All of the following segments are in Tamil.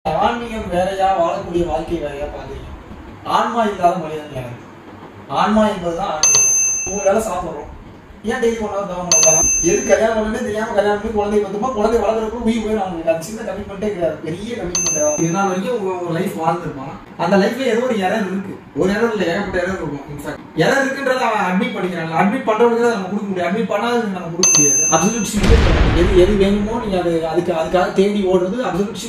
ஆன்மீகம் வேறையா வாழக்கூடிய வாழ்க்கை வேறையா பாக்குறீங்க ஆன்மா இல்லாத மனிதன் யாரு ஆன்மா என்பதுதான் ஆன்மீகம் மூணு வேளை சாப்பிடுறோம் ஏன் டெய்லி கொண்டாந்து தவம் பண்ணலாம் எது கல்யாணம் பண்ணே தெரியாம கல்யாணம் பண்ணி குழந்தை வந்துமா குழந்தை வளர்க்குறப்ப உயிர் போயிடும் அவங்களுக்கு அது சின்ன கமிட்மெண்ட்டே கிடையாது பெரிய கமிட்மெண்ட் இதனால் வரைக்கும் உங்க ஒரு லைஃப் வாழ்ந்துருப்பான் அந்த லைஃப்ல ஏதோ ஒரு எரர் இருக்கு ஒரு எரர் இல்ல ஏகப்பட்ட எரர் இருக்கும் இன்ஃபேக்ட் எரர் இருக்குன்றத அவன் அட்மிட் பண்ணிக்கிறான் அட்மிட் பண்றவங்களுக்கு தான் நம்ம கொடுக்க முடியும் அட்மிட் பண்ணாதது நம்ம கொடுக்க முடியாது அப்சல்யூட் எது எது வேணுமோ நீங்க அது அதுக்கு அதுக்காக தேடி ஓடுறது அப்சல்யூட்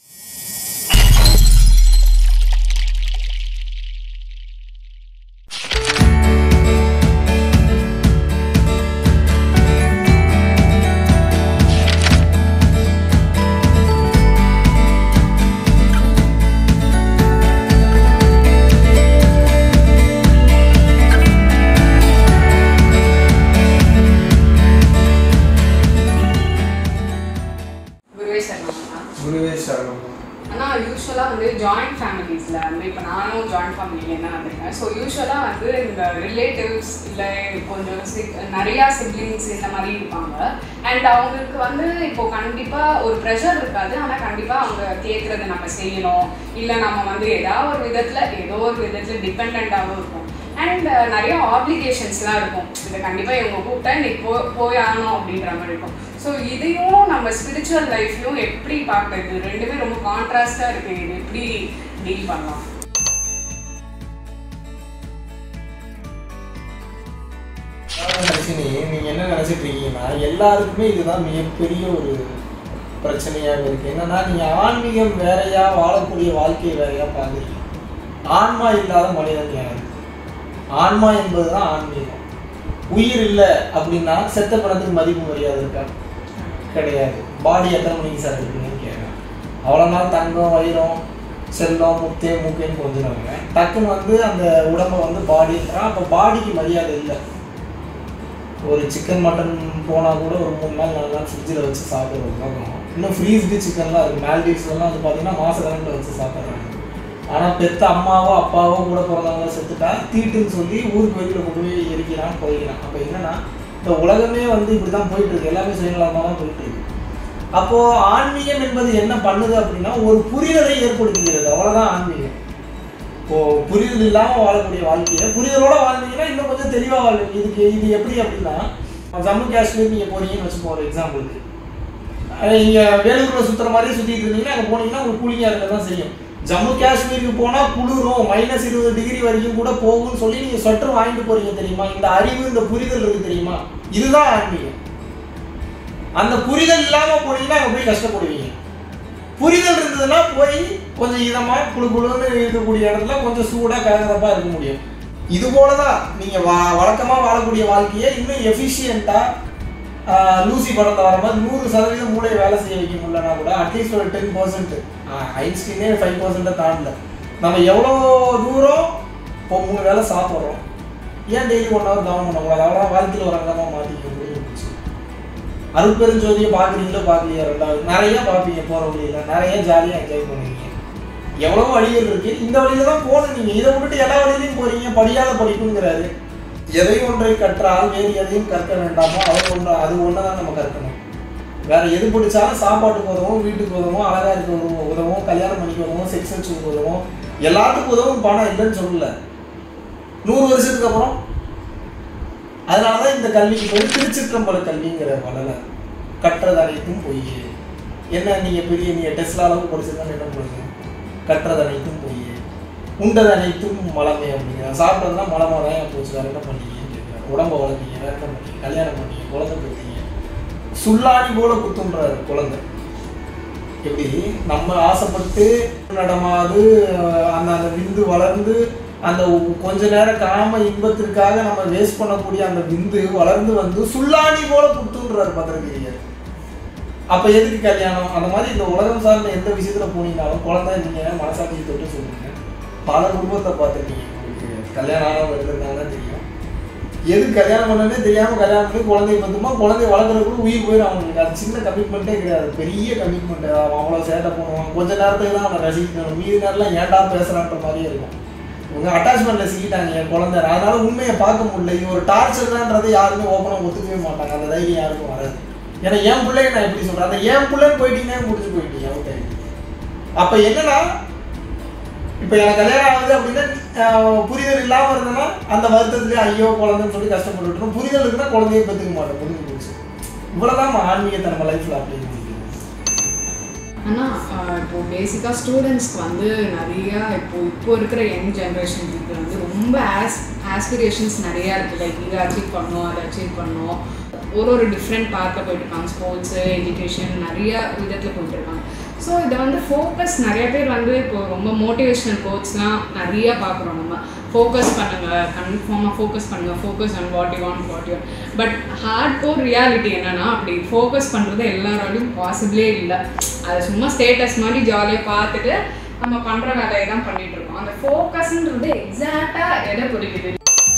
குருவே சரணம்மா குருவே சரணம் ஆனால் யூஸ்வலாக வந்து ஜாயிண்ட் ஃபேமிலிஸில் வந்து இப்போ நானும் ஜாயிண்ட் ஃபேமிலியில் என்ன வந்திருக்கேன் ஸோ யூஸ்வலாக வந்து இந்த ரிலேட்டிவ்ஸ் இல்லை கொஞ்சம் சிக் நிறையா சிப்ளிங்ஸ் இந்த மாதிரி இருப்பாங்க அண்ட் அவங்களுக்கு வந்து இப்போ கண்டிப்பாக ஒரு ப்ரெஷர் இருக்காது ஆனால் கண்டிப்பாக அவங்க கேட்குறத நம்ம செய்யணும் இல்லை நம்ம வந்து ஏதாவது ஒரு விதத்தில் ஏதோ ஒரு விதத்தில் டிபெண்ட்டாகவும் இருக்கும் அண்ட் நிறைய ஆப்ளிகேஷன்ஸ்லாம் இருக்கும் இதை கண்டிப்பாக இவங்க கூப்பிட்டா நீ போ போய் ஆகணும் அப்படின்ற மாதிரி இருக்கும் ஸோ இதையும் நம்ம ஸ்பிரிச்சுவல் லைஃப்லையும் எப்படி பார்க்கறது ரெண்டுமே ரொம்ப கான்ட்ராஸ்டாக இருக்குது இது எப்படி டீல் பண்ணலாம் ரஜினி நீங்க என்ன நினைச்சிட்டு இருக்கீங்கன்னா எல்லாருக்குமே இதுதான் மிகப்பெரிய ஒரு பிரச்சனையாக இருக்கு என்னன்னா நீங்க ஆன்மீகம் வேறையா வாழக்கூடிய வாழ்க்கை வேறையா பாக்குறீங்க ஆன்மா இல்லாத மனிதன் யாரு ஆன்மா என்பதுதான் ஆன்மீகம் உயிர் இல்லை அப்படின்னா செத்த பணத்துக்கு மதிப்பு மரியாதை இருக்கா கிடையாது பாடி எத்தனை மணிக்கு சார் இருக்குன்னு கேட்குறேன் அவ்வளோதான் தங்கம் வைரம் செல்லம் முத்தே மூக்கேன்னு கொஞ்சினவங்க டக்குன்னு வந்து அந்த உடம்ப வந்து பாடின்றான் அப்போ பாடிக்கு மரியாதை இல்லை ஒரு சிக்கன் மட்டன் போனால் கூட ஒரு மூணு நாள் நாலு நாள் ஃப்ரிட்ஜில் வச்சு சாப்பிட்றது பழக்கம் இன்னும் ஃப்ரீஸ்டு சிக்கன்லாம் இருக்குது மால்டீவ்ஸ்லாம் வந்து பார்த்தீங்கன்னா மாச கணக்கில் வச்சு சாப்பிட்றாங்க ஆனால் பெத்த அம்மாவோ அப்பாவோ கூட பிறந்தவங்க செத்துட்டா தீட்டுன்னு சொல்லி ஊருக்கு வெளியில் கொண்டு போய் எரிக்கிறான் புதைக்கிறான் அப்போ என்னன்னா இந்த உலகமே வந்து இப்படி தான் போயிட்டு இருக்கு எல்லாமே சுயநலமாக தான் போயிட்டு இருக்கு அப்போ ஆன்மீகம் என்பது என்ன பண்ணுது அப்படின்னா ஒரு புரிதலை ஏற்படுத்துகிறது அவ்வளவுதான் ஆன்மீகம் இப்போ புரிதல் இல்லாம வாழக்கூடிய வாழ்க்கையை புரிதலோட வாழ்ந்தீங்கன்னா இன்னும் கொஞ்சம் தெளிவா வாழ்வீங்க இதுக்கு இது எப்படி அப்படின்னா ஜம்மு காஷ்மீர் நீங்க போறீங்கன்னு வச்சுக்கோ ஒரு எக்ஸாம்பிளுக்கு நீங்க வேலூர்ல சுத்துற மாதிரி சுத்திட்டு இருந்தீங்கன்னா அங்க போனீங்கன்னா உங்களுக்கு கூலிங்கா இருக்க தான் செய்யும் ஜம்மு காஷ்மீருக்கு போனா குளிரும் மைனஸ் இருபது டிகிரி வரைக்கும் கூட போகும்னு சொல்லி நீங்க ஸ்வெட்டர் வாங்கிட்டு போறீங்க தெரியுமா இந்த அறிவு இந்த புரிதல் இருக்கு தெரியுமா இதுதான் ஆன்மீகம் அந்த புரிதல் இல்லாம போனீங்கன்னா அங்க போய் கஷ்டப்படுவீங்க புரிதல் இருந்ததுன்னா போய் கொஞ்சம் இதமா குழு குழுன்னு இருக்கக்கூடிய இடத்துல கொஞ்சம் சூடா கலகலப்பா இருக்க முடியும் இது போலதான் நீங்க வா- வழக்கமா வாழக்கூடிய வாழ்க்கையை இன்னும் எஃபிஷியண்டா லூசி படத்தை வர மாதிரி நூறு சதவீதம் மூளையை வேலை செய்ய வைக்க முடியலனா கூட அட்லீஸ்ட் ஒரு டென் பர்சன்ட் ஐன்ஸ்டீனே ஃபைவ் பர்சன்ட்டை தாண்டல நம்ம எவ்வளோ தூரம் இப்போ மூணு வேளை சாப்பிட்றோம் ஏன் டெய்லி ஒன் ஹவர் கவனம் பண்ணக்கூடாது அவ்வளோ வாழ்க்கையில் ஒரு அங்கமாக மாற்றிக்க முடியும் அருட்பெருஞ்சோதியை பார்க்குறீங்களோ பார்க்கலையா ரெண்டாவது நிறைய பார்ப்பீங்க போகிற வழியில் நிறைய ஜாலியாக என்ஜாய் பண்ணுவீங்க எவ்வளவோ வழிகள் இருக்கு இந்த வழியில தான் போகணும் நீங்கள் இதை விட்டுட்டு எல்லா வழியிலையும் போறீங்க படியாத படிப்புங்கிறாரு எதை ஒன்றை கற்றால் வேறு எதையும் கற்க வேண்டாமோ அது ஒன்று அது ஒன்று தான் நம்ம கற்கணும் வேற எது பிடிச்சாலும் சாப்பாட்டுக்கு உதவும் வீட்டுக்கு உதவும் அழகா இருக்க உதவும் உதவும் கல்யாணம் பண்ணிக்க உதவும் செக்ஸ் வச்சுக்கு உதவும் எல்லாத்துக்கும் உதவும் பணம் இல்லைன்னு சொல்லல நூறு வருஷத்துக்கு அப்புறம் அதனாலதான் இந்த கல்விக்கு போய் திருச்சிற்றம்பல கல்விங்கிற வளர கற்றது அனைத்தும் பொய் என்ன நீங்க பெரிய நீங்க டெஸ்லா அளவுக்கு படிச்சிருந்தா என்ன பண்ணுங்க கற்றது அனைத்தும் பொய் உண்டது அனைத்தும் மலமே அப்படிங்கிற சாப்பிட்டதுனா மலமா தான் ஏன் போச்சு வேற என்ன பண்ணீங்கன்னு கேட்குறேன் உடம்ப வளர்த்தீங்க வேற என்ன பண்ணீங்க கல்யாணம் பண்ணீங்க குழந்தை பெற்றீங்க சுல்லாணி போல குத்துன்றாரு குழந்தை எப்படி நம்ம ஆசைப்பட்டு நடமாது அஹ் அந்த அந்த விந்து வளர்ந்து அந்த ஒ- கொஞ்ச நேரம் காம இன்பத்திற்காக நம்ம வேஸ்ட் பண்ணக்கூடிய அந்த விந்து வளர்ந்து வந்து சுல்லாணி போல குத்துன்றாரு பத்திரகிரியர் அப்ப எதுக்கு கல்யாணம் அந்த மாதிரி இந்த உலகம் சார்ந்த எந்த விஷயத்துல போனீங்கனாலும் குழந்தை நீங்க மனசாட்சி தொட்டு சொல்லுங்க பல குடும்பத்தை பார்த்துருக்கீங்க உங்களுக்கு கல்யாணம் ஆனவங்க இருந்திருந்தாங்கன்னா தெரியும் எது கல்யாணம் பண்ணனே தெரியாம கல்யாணம் பண்ணி குழந்தைய பத்துமா குழந்தைய வளர்க்குறதுக்குள்ள உயிர் போயிடும் அவங்களுக்கு அது சின்ன கமிட்மெண்ட்டே கிடையாது பெரிய கமிட்மெண்ட் அவன் அவ்வளோ சேட்டை பண்ணுவான் கொஞ்ச நேரத்துக்கு தான் அவனை ரசிக்கணும் மீதி நேரம்லாம் ஏன்டா பேசுறான்ற மாதிரியே இருக்கும் இவங்க அட்டாச்மெண்ட்ல சிக்கிட்டாங்க என் குழந்தை அதனால உண்மையை பார்க்க முடியல இது ஒரு டார்ச்சர் தான்றது யாருமே ஓப்பனாக ஒத்துக்கவே மாட்டாங்க அந்த தைரியம் யாருக்கும் வராது ஏன்னா என் பிள்ளைய நான் எப்படி சொல்றேன் அந்த என் பிள்ளைன்னு போயிட்டீங்கன்னா முடிச்சு போயிட்டீங்க அவுட் ஆகிட்டீங்க அப்ப என்னன்னா இப்ப எனக்கு கல்யாணம் ஆகுது அப்படின்னா ஆஹ், புரிதல் இல்லாம இருந்தேன்னா அந்த வருத்தத்துல ஐயோ குழந்தைன்னு சொல்லி கஷ்டப்பட்டுருக்கோம் புரிதல் இருக்குன்னா குழந்தைய பெற்றுக்க மாட்டோம் முடிஞ்சு போச்சு இவ்வளவுதான் ஆன்மீகத்தை நம்ம லைஃப்ல அப்ளை பண்ணிக்கிறோம் ஆனால் இப்போ பேசிக்காக ஸ்டூடெண்ட்ஸ்க்கு வந்து நிறைய இப்போ இப்போ இருக்கிற யங் ஜென்ரேஷன் பீப்புள் வந்து ரொம்ப ஆஸ் ஆஸ்பிரேஷன்ஸ் நிறையா இருக்குது லைக் இதை அச்சீவ் பண்ணணும் அதை அச்சீவ் பண்ணணும் ஒரு ஒரு டிஃப்ரெண்ட் பார்க்க போயிட்டு இருக்காங்க ஸ்போர்ட்ஸு எஜுகேஷன் நிறைய விதத்தில் போயிட்டு இருக்காங்க ஸோ இதை வந்து ஃபோக்கஸ் நிறைய பேர் வந்து இப்போ ரொம்ப மோட்டிவேஷனல் கோட்ஸ்லாம் நிறைய பார்க்குறோம் நம்ம ஃபோக்கஸ் பண்ணுங்க கன்ஃபார்மாக ஃபோக்கஸ் பண்ணுங்க focus on what you want what you but hard core reality என்னன்னா அப்படி ஃபோக்கஸ் பண்ணுறது எல்லாராலையும் பாசிபிளே இல்லை அதை சும்மா ஸ்டேட்டஸ் மாதிரி ஜாலியாக பார்த்துட்டு நம்ம பண்ணுற வேலையை தான் பண்ணிட்டு இருக்கோம் அந்த ஃபோக்கஸ்ன்றது எக்ஸாக்டாக எதை குறிக்குது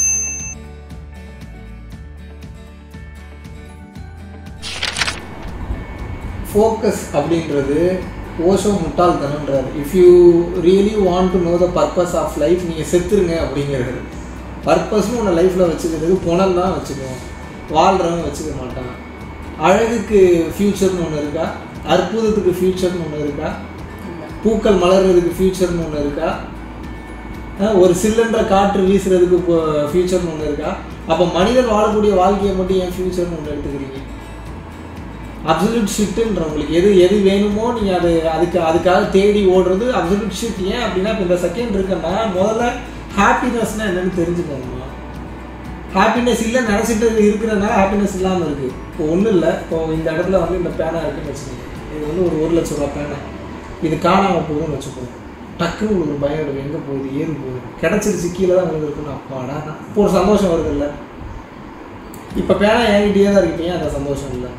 ஃபோக்கஸ் அப்படின்றது ஓஷோ முட்டாள்தனன்றார் if you really want to know the purpose of life நீங்கள் செத்துருங்க அப்படிங்கிறது பர்பஸ்னு உன்னை லைஃப்பில் வச்சுக்கிறது புனல் தான் வச்சுக்குவோம் வாழ்கிறவன் வச்சுக்க மாட்டான் அழகுக்கு ஃப்யூச்சர்னு ஒன்று இருக்கா அற்புதத்துக்கு ஃப்யூச்சர்னு ஒன்று இருக்கா பூக்கள் மலர்றதுக்கு ஃப்யூச்சர்னு ஒன்று இருக்கா அஹ் ஒரு சில்லன்ற காற்று வீசுறதுக்கு ஃப்யூச்சர்னு ஒன்று இருக்கா அப்போ மனிதன் வாழக்கூடிய வாழ்க்கையை மட்டும் ஏன் ஃப்யூச்சர்னு ஒன்று எடுத்துக்கிறீங்க அப்சல்யூட் ஷிட்டுன்ற உங்களுக்கு எது எது வேணுமோ நீங்கள் அது அதுக்கு அதுக்காக தேடி ஓடுறது அப்சல்யூட் ஷிட் ஏன் அப்படின்னா இப்போ இந்த செகண்ட் இருக்குன்னா முதல்ல ஹாப்பினஸ்னால் என்னன்னு தெரிஞ்சுக்கோங்கம்மா ஹாப்பினஸ் இல்லை நினச்சிட்டு இருக்கிறதுனால ஹாப்பினஸ் இல்லாமல் இருக்குது இப்போ ஒன்றும் இல்லை இப்போ இந்த இடத்துல வந்து இந்த பேனா இருக்குன்னு வச்சுக்கோங்க இது வந்து ஒரு ஒரு லட்ச ரூபா பேனா இது காணாமல் போகுதுன்னு வச்சுக்கோங்க டக்குன்னு உங்களுக்கு ஒரு பயம் எடுக்கும் எங்கே போகுது ஏறு போகுது கிடச்சிருச்சு கீழே தான் உங்களுக்கு இருக்குன்னு அப்பாடா இப்போ ஒரு சந்தோஷம் வருது இல்லை இப்போ பேனா என்கிட்டயே தான் இருக்கு ஏன் அந்த சந்தோஷம் இல்லை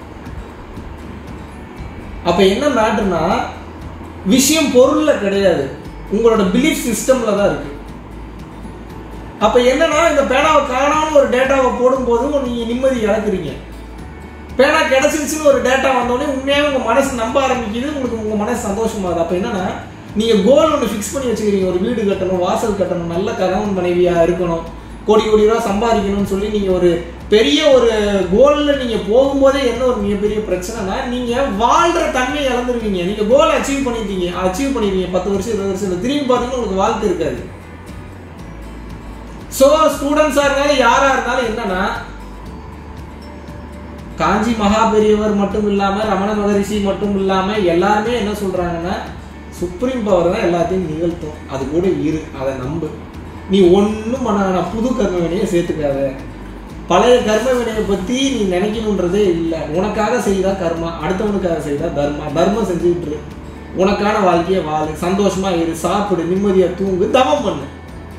அப்போ என்ன மேட்டர்னா விஷயம் பொருள்ல கிடையாது உங்களோட பிலீஃப் சிஸ்டம்ல தான் இருக்கு அப்ப என்னன்னா இந்த பேனாவை காணாம ஒரு டேட்டாவை போடும்போது நீங்க நிம்மதி இழக்குறீங்க பேனா கிடைச்சிருச்சுன்னு ஒரு டேட்டா வந்தோடனே உண்மையாவே உங்க மனசு நம்ப ஆரம்பிக்குது உங்களுக்கு உங்க மனசு சந்தோஷமாகுது அப்ப என்னன்னா நீங்க கோல் ஒன்று ஃபிக்ஸ் பண்ணி வச்சுக்கிறீங்க ஒரு வீடு கட்டணும் வாசல் கட்டணும் நல்ல கணவன் மனைவியா இருக்கணும் கோடி கோடி ரூபா சம்பாதிக்கணும்னு சொல்லி நீங்க ஒரு பெரிய ஒரு கோல்ல நீங்க போகும்போதே என்ன ஒரு மிகப்பெரிய பிரச்சனைனா நீங்க வாழ்ற தன்மையை இழந்துருவீங்க நீங்க கோல் அச்சீவ் பண்ணிட்டீங்க அச்சீவ் பண்ணிருவீங்க பத்து வருஷம் இருபது வருஷம் இல்ல. திரும்பி பார்த்தீங்கன்னா உங்களுக்கு வாழ்க்கை இருக்காது ஸோ ஸ்டூடெண்ட்ஸாக இருந்தாலும் யாரா இருந்தாலும் என்னன்னா காஞ்சி மகா பெரியவர் மட்டும் இல்லாம ரமண மகரிஷி மட்டும் இல்லாம எல்லாருமே என்ன சொல்றாங்கன்னா சுப்ரீம் பவர் தான் எல்லாத்தையும் நிகழ்த்தும் அது கூட இரு அதை நம்பு நீ ஒன்றும் பண்ண வேணாம் புது கர்ம வினையை சேர்த்துக்காத பழைய கர்ம வினையை பத்தி நீ நினைக்கணுன்றதே இல்லை உனக்காக செய்தா கர்மா அடுத்தவனுக்காக செய்தா தர்மா தர்மம் செஞ்சுக்கிட்டு இரு. உனக்கான வாழ்க்கையை வாழு சந்தோஷமா இரு சாப்பிடு நிம்மதியா தூங்கு தவம் பண்ணு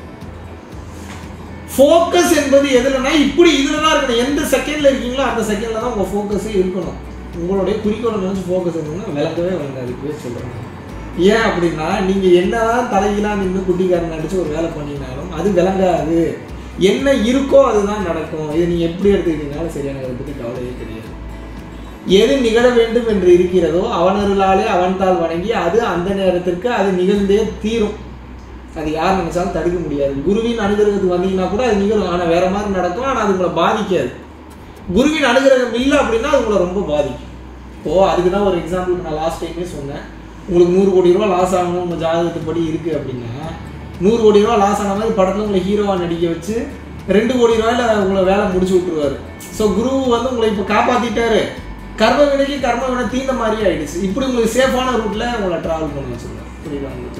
ஃபோக்கஸ் என்பது எதுலன்னா இப்படி இதுல தான் இருக்கணும் எந்த செகண்ட்ல இருக்கீங்களோ அந்த செகண்ட்ல தான் உங்க ஃபோக்கஸே இருக்கணும் உங்களுடைய குறிக்கோளை நினைச்சு ஃபோக்கஸ் இருக்கணும்னா விளக்கவே வேண்டாம் அதுக்கு பேர் சொல்றேன் ஏன் அப்படின்னா நீங்க என்னதான் தலைகீழா நின்று குட்டிக்காரன் நடிச்சு ஒரு வேலை பண்ணினாலும் அது விளங்காது என்ன இருக்கோ அதுதான் நடக்கும் இது நீங்க எப்படி எடுத்துக்கிட்டீங்கனாலும் சரி எனக்கு அதை பத்தி கவலையே கிடையாது எது நிகழ வேண்டும் என்று இருக்கிறதோ அவனருளாலே அவன்தால் வணங்கி அது அந்த நேரத்திற்கு அது நிகழ்ந்தே தீரும் அது யார் நினைச்சாலும் தடுக்க முடியாது குருவின் அனுகிரகத்துக்கு வந்தீங்கன்னா கூட அது நிகழும் ஆனால் வேற மாதிரி நடக்கும் ஆனால் அது உங்களை பாதிக்காது குருவின் அனுகிரகம் இல்லை அப்படின்னா அது உங்களை ரொம்ப பாதிக்கும் இப்போ அதுக்கு தான் ஒரு எக்ஸாம்பிள் நான் லாஸ்ட் டைமே சொன்னேன் உங்களுக்கு நூறு கோடி ரூபா லாஸ் ஆகணும் உங்கள் ஜாதகத்துப்படி இருக்கு அப்படின்னா நூறு கோடி ரூபா லாஸ் ஆன மாதிரி படத்தில் உங்களை ஹீரோவாக நடிக்க வச்சு ரெண்டு கோடி ரூபாயில உங்களை வேலை முடிச்சு விட்டுருவாரு ஸோ குரு வந்து உங்களை இப்போ காப்பாத்திட்டாரு கர்ம வினைக்கு கர்ம வினை தீர்ந்த மாதிரி ஆயிடுச்சு இப்படி உங்களுக்கு சேஃபான ரூட்ல உங்களை டிராவல் பண்ண வச்சிருக்காரு புரியுதா உங்களுக்கு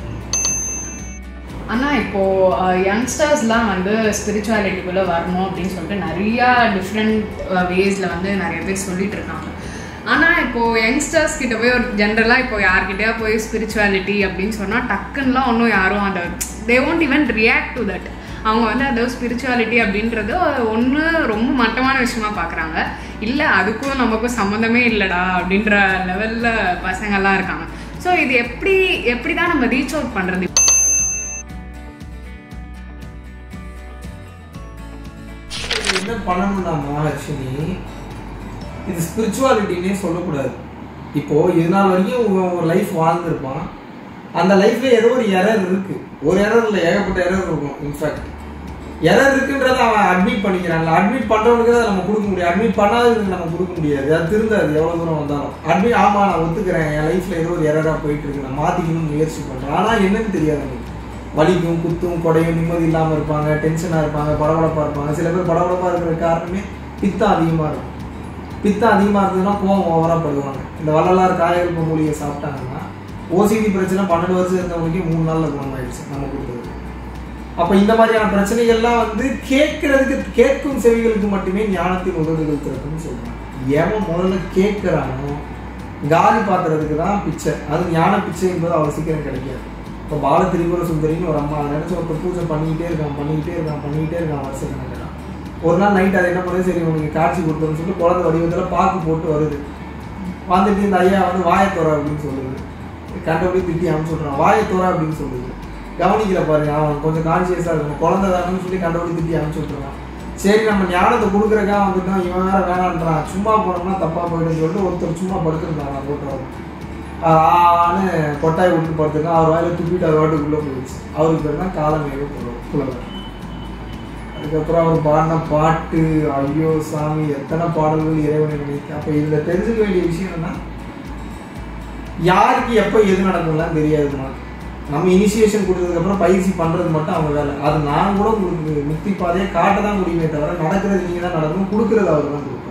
ஆனால் இப்போ யங்ஸ்டர்ஸ்லாம் வந்து ஸ்பிரிச்சுவாலிட்டிக்குள்ளே வரணும் அப்படின்னு சொல்லிட்டு நிறையா டிஃப்ரெண்ட் வேஸில் வந்து நிறைய பேர் சொல்லிட்டு இருக்காங்க ஆனால் இப்போ யங்ஸ்டர்ஸ் கிட்ட போய் ஒரு ஜென்ரலாக இப்போ யார்கிட்டயா போய் ஸ்பிரிச்சுவாலிட்டி அப்படின்னு சொன்னால் டக்குன்னுலாம் ஒன்றும் யாரும் அந்த they won't even react to that அவங்க வந்து அந்த ஸ்பிரிச்சுவாலிட்டி அப்படின்றது ஒன்று ரொம்ப மட்டமான விஷயமா பார்க்குறாங்க இல்லை அதுக்கும் நமக்கும் சம்மந்தமே இல்லைடா அப்படின்ற லெவலில் பசங்கள்லாம் இருக்காங்க ஸோ இது எப்படி எப்படி தான் நம்ம ரீச் அவுட் பண்ணுறது இது என்ன பண்ணணும்னா மகாலட்சுமி இது ஸ்பிரிச்சுவாலிட்டினே சொல்லக்கூடாது இப்போ இது நாள் வரைக்கும் உங்க- ஒரு லைஃப் வாழ்ந்திருப்பான் அந்த லைஃப்ல ஏதோ ஒரு எரர் இருக்கு ஒரு எரர் இல்லை ஏகப்பட்ட எரர் இருக்கும் இன்ஃபேக்ட் எரர் இருக்குன்றத அவன் அட்மிட் பண்ணிக்கிறான்ல அட்மிட் பண்றவனுக்கு தான் நம்ம கொடுக்க முடியும் அட்மிட் பண்ணாததுக்கு நம்ம கொடுக்க முடியாது அது திருந்தாது எவ்வளவு தூரம் வந்தாலும் அட்மிட் ஆமா நான் ஒத்துக்கிறேன் என் லைஃப்ல ஏதோ ஒரு எரரா போயிட்டு இருக்கு நான் மாத்திக்கணும்னு முயற்சி பண்றேன் ஆனா என்னன்னு தெரியாது எனக்கு வலிக்கும் குத்தும் கொடையும் நிம்மதி இல்லாம இருப்பாங்க டென்ஷனா இருப்பாங்க படபடப்பா இருப்பாங்க சில பேர் படபடப்பா இருக்கிற காரணமே பித்தம் அதிகமா இருக்கும் பித்தம் அதிகமா இருந்ததுன்னா கோவம் ஓவரா படுவாங்க இந்த வள்ளலார் காயகல்ப மூலிகை சாப்பிட்டாங்கன்னா ஓசிடி பிரச்சனை பன்னெண்டு வருஷம் இருந்தவங்களுக்கே மூணு நாள்ல குணமாயிடுச்சு நம்ம கொடுத்தது அப்ப இந்த மாதிரியான பிரச்சனைகள்லாம் வந்து கேட்கறதுக்கு கேட்கும் செவிகளுக்கு மட்டுமே ஞானத்தின் உதவிகள் திறக்கும்னு சொல்றாங்க எவன் முதல்ல கேட்கிறானோ காலி பாத்துறதுக்கு தான் பிச்சை அது ஞான பிச்சை என்பது அவ்வளவு சீக்கிரம் கிடைக்காது இப்போ பால திரிபுர சுந்தரின்னு ஒரு அம்மா நினைச்ச ஒருத்தர் பூஜை பண்ணிக்கிட்டே இருக்கான் பண்ணிக்கிட்டே இருக்கான் பண்ணிக்கிட்டே இருக்கான் வருஷம் கணக்கில் ஒரு நாள் நைட் அதை என்ன பண்ணுது சரி உனக்கு காட்சி கொடுத்தோம்னு சொல்லிட்டு குழந்தை வடிவத்தில் பாக்கு போட்டு வருது வந்துட்டு இந்த ஐயா வந்து வாயத்தோற அப்படின்னு சொல்லுது கண்டபடி திட்டி அனுப்பிச்சு விட்றான் வாயத்தோற அப்படின்னு சொல்லுது கவனிக்கல பாருங்க அவன் கொஞ்சம் கான்சியஸாக இருக்கணும் குழந்தை தானேன்னு சொல்லி கண்டபடி திட்டி அனுப்பிச்சு விட்றான் சரி நம்ம ஞானத்தை கொடுக்குறக்கா வந்துட்டோம் இவன் வேற வேணான்றான் சும்மா போனோம்னா தப்பா போயிடுன்னு சொல்லிட்டு ஒருத்தர் சும்மா படுத்துருந்தாங்க போட்டோம் ஆன்னு கொட்டாய் விட்டு படுத்துருக்கான் அவர் வாயில துப்பிட்டு அவர் வாட்டுக்குள்ளே போயிடுச்சு அவருக்கு பேர் தான் காலமேக புலவர் புலவர் அதுக்கப்புறம் அவர் பாடின பாட்டு ஐயோ சாமி எத்தனை பாடல்கள் இறைவனை நினைக்க அப்போ இதில் தெரிஞ்சுக்க வேண்டிய விஷயம் என்னன்னா யாருக்கு எப்போ எது நடக்கும்லாம் தெரியாதுமா நம்ம இனிஷியேஷன் கொடுத்ததுக்கப்புறம் பயிற்சி பண்ணுறது மட்டும் அவங்க வேலை அது நான் கூட உங்களுக்கு முக்தி பாதையை காட்ட தான் முடியுமே தவிர நடக்கிறது நீங்கள் தான் நடக்கணும் கொடுக்குறது அவர் தான் கொடுக்கணும்